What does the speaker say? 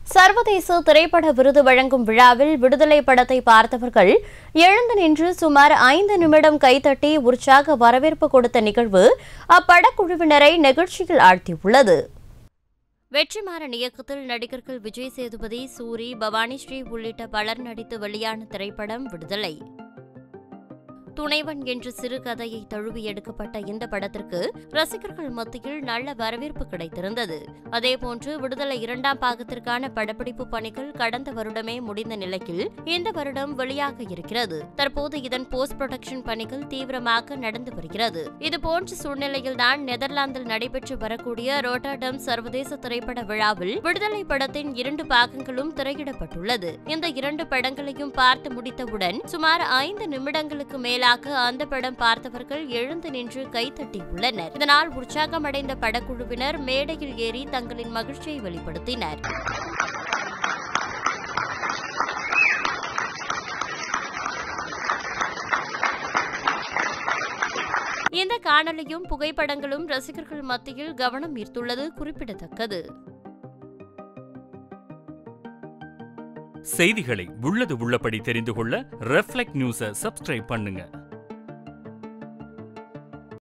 சர்வதேச திரைப்பட விருது வழங்கும் விழாவில் விடுதலை படத்தை பார்த்தவர்கள் எழுந்து நின்று சுமார் ஐந்து நிமிடம் கைத்தட்டி உற்சாக வரவேற்பு கொடுத்த நிகழ்வு அப்படக்குழுவினரை நெகிழ்ச்சியில் ஆழ்த்தியுள்ளது வெற்றிமாறன் இயக்கத்தில் நடிகர்கள் விஜய் சேதுபதி சூரி பவானி ஸ்ரீ உள்ளிட்ட பலர் நடித்து வெளியான திரைப்படம் விடுதலை துணைவன் என்ற சிறுகதையை தழுவி எடுக்கப்பட்ட இந்த படத்திற்கு ரசிகர்கள் மத்தியில் நல்ல வரவேற்பு கிடைத்திருந்தது அதேபோன்று விடுதலை இரண்டாம் பாகத்திற்கான படப்பிடிப்பு பணிகள் கடந்த வருடமே முடிந்த நிலையில் இந்த வருடம் வெளியாக இருக்கிறது தற்போது இதன் போஸ்ட் புரொடக்ஷன் பணிகள் தீவிரமாக நடந்து வருகிறது இதுபோன்ற சூழ்நிலையில்தான் நெதர்லாந்தில் நடைபெற்று வரக்கூடிய ரோட்டர்டம் சர்வதேச திரைப்பட விழாவில் விடுதலை படத்தின் இரண்டு பாகங்களும் திரையிடப்பட்டுள்ளது இந்த இரண்டு படங்களையும் பார்த்து முடித்தவுடன் சுமார் ஐந்து நிமிடங்களுக்கு மேலாக அந்த படம் பார்த்தவர்கள் எழுந்து நின்று கைத்தட்டியுள்ளனர் இதனால் உற்சாகமடைந்த படக்குழுவினர் மேடையில் ஏறி தங்களின் மகிழ்ச்சியை வெளிப்படுத்தினர் இந்த காணொலியும் புகைப்படங்களும் ரசிகர்கள் மத்தியில் கவனம் ஈர்த்துள்ளது குறிப்பிடத்தக்கது செய்திகளை உள்ளது உள்ளபடி தெரிந்து கொள்ள ரெஃப்ளெக்ட் நியூஸை சப்ஸ்கிரைப் பண்ணுங்க